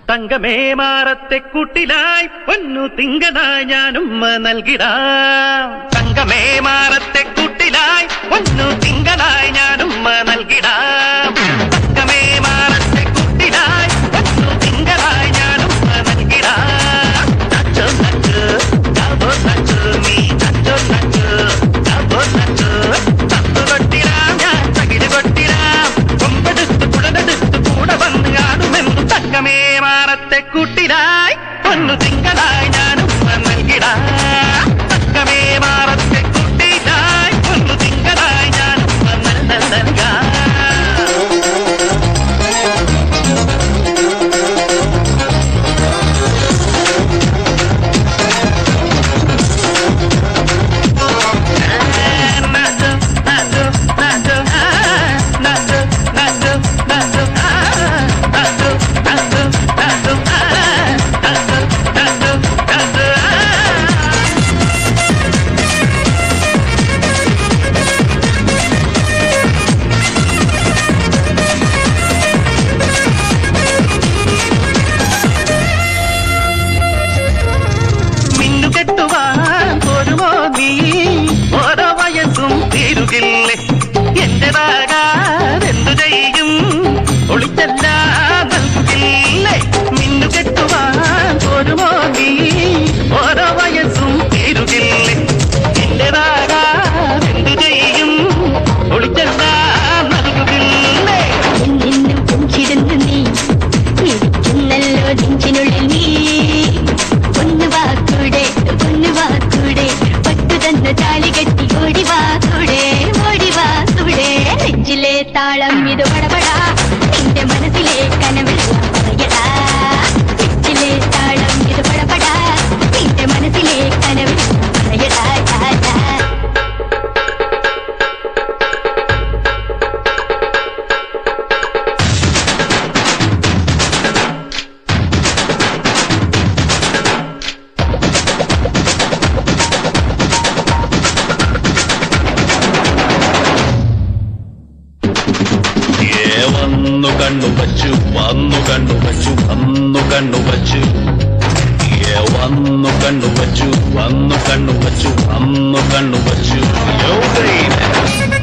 തങ്കമേ മാറത്തെ കൂട്ടിലായി പൊന്നു തിങ്കനായി ഞാനുമ്മ നൽകിടാം തങ്കമേ മാറത്തെ കൂട്ടിലായി പൊന്നു തിങ്കനായി ഞാനുമ്മ നൽകിടാം തങ്കമേ മാറത്തെ കൂട്ടിലായി പൊന്നു തിങ്കനായി ഞാനുമ്മ നൽകിടാം നച്ചോ നച്ചോ ചാവോ നച്ചോ നീ നച്ചോ നച്ചോ ചാവോ നച്ചോ തത്തു കൊട്ടിരാം ഞാൻ തകിട് കൊട്ടിരാം കൊമ്പെടുത്ത് കുടലെടുത്ത് കൂടെ വന്ന് ആടുമെന്ന് തക്കമേ മാറത്തെ കൂട്ടിലായി പൊന്നു തിങ്കളായി ഞാനും നൽകിടാ തക്കമേ മാറത്തെ കൂട്ടിലായി പൊന്നു തിങ്കളായി ഞാനും നൽകാം മിന്നുകെട്ടുവാൻ പോരുമോ നീ ഓരോ വയസ്സും തീരുകില്ലേ എന്റേതാകാൻ എന്തു ചെയ്യും ഒളിച്ചല്ല നൽകുകില്ലേ മിന്നുകെട്ടുവാൻ പോരുമോ നീ ഓരോ വയസ്സും തീരുകില്ലേ എന്റേതാകാൻ എന്തു ചെയ്യും ഒളിച്ചല്ല നൽകുകില്ലേ നിന്നും പുഞ്ചിരുന്നു നീ നിൽക്കുന്നല്ലോ നെഞ്ചിനുള്ളിൽ നീ ഒന്ന് വാക്കൂടെ ഒന്ന് വാക്കൂടെ പട്ടു തന്ന താലി കെട്ടി ഓടി വാക്കൂടെ ഓടി വാക്കൂടെ നെഞ്ചിലെ താളം ഇത് പടപടാ നിന്റെ മനസ്സിലെ കനവെല്ലാം പറയടാ നെഞ്ചിലെ താളം ഇത് പടപടാ നിന്റെ മനസ്സിലെ കനവെല്ലാം പറയടാ ഡാ, ഡാ. ഏ വന്നു കണ്ണു വച്ചു വന്നു കണ്ണു വച്ചു വന്നു കണ്ണു വച്ചു ഏ വന്നു കണ്ണു വച്ചു വന്നു കണ്ണു വച്ചു വന്നു കണ്ണു വച്ചു യോ baby.